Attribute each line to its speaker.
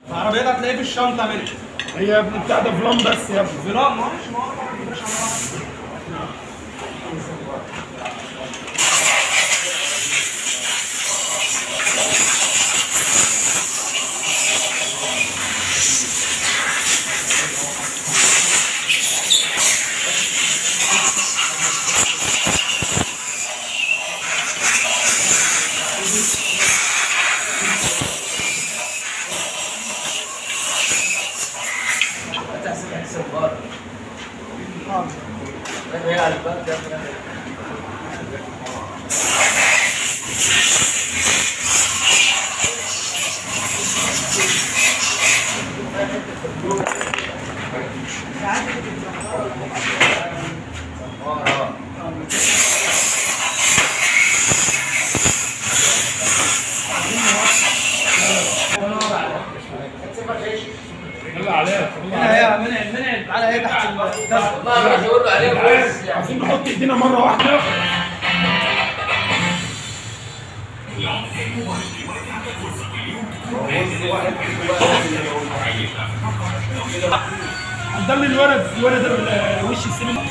Speaker 1: العربيات هتلاقيه في الشنطه منك
Speaker 2: هي يا ابني بتاع ده فلان بس يا ابني
Speaker 1: فلان ما فيش ما
Speaker 3: تحسب حساب غلط هي على الباب ده
Speaker 2: يلا عليك
Speaker 1: هنا هي منع منع تعالى هي تحت الدفع
Speaker 3: ما راح يقول له عليه كويس يعني
Speaker 2: عايزين نحط ايدينا مره واحده عندنا الولد الولد ال- وش السينما